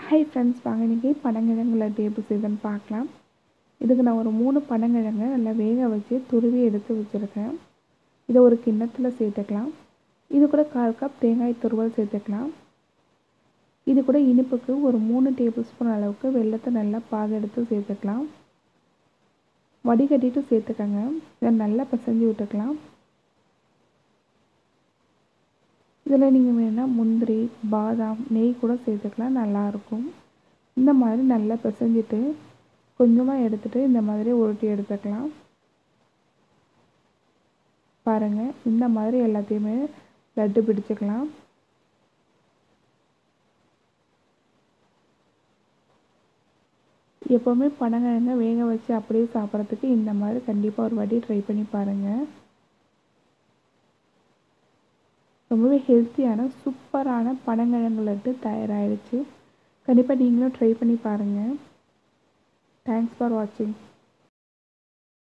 hi friends வாங்க இன்றைக்கி பனங்கிழங்கு லட்டு எப்படி செய்யுதுன்னு பார்க்கலாம் இதுக்கு நான் ஒரு மூணு பனங்கிழங்கு நல்லா வேக வச்சு துருவி எடுத்து வச்சுருக்கேன் இதை ஒரு கிண்ணத்தில் சேர்த்துக்கலாம் இது கூட கால் கப் தேங்காய் துருவல் சேர்த்துக்கலாம் இது கூட இனிப்புக்கு ஒரு மூணு டேபிள் ஸ்பூன் அளவுக்கு வெள்ளத்தை நல்லா பாக எடுத்து சேர்த்துக்கலாம் வடிகட்டிட்டு சேர்த்துக்கங்க இதை நல்லா பிசைஞ்சு விட்டுக்கலாம் இதில் நீங்கள் வேணால் முந்திரி பாதாம் நெய் கூட சேர்த்துக்கலாம் நல்லாயிருக்கும் இந்த மாதிரி நல்லா பிசைஞ்சிட்டு கொஞ்சமாக எடுத்துகிட்டு இந்த மாதிரி உருட்டி எடுத்துக்கலாம் பாருங்கள் இந்த மாதிரி எல்லாத்தையுமே லட்டு பிடிச்சிக்கலாம் எப்போவுமே பனங்கிழங்க வேக வச்சு அப்படியே சாப்பிட்றதுக்கு இந்த மாதிரி கண்டிப்பாக ஒரு வாட்டி ட்ரை பண்ணி பாருங்கள் ரொம்பவே ஹெல்த்தியான சூப்பரான பனங்கிழங்கு லட்டு தயாராகிடுச்சு கண்டிப்பாக நீங்களும் ட்ரை பண்ணி பாருங்கள் தேங்க்ஸ் ஃபார் வாட்சிங்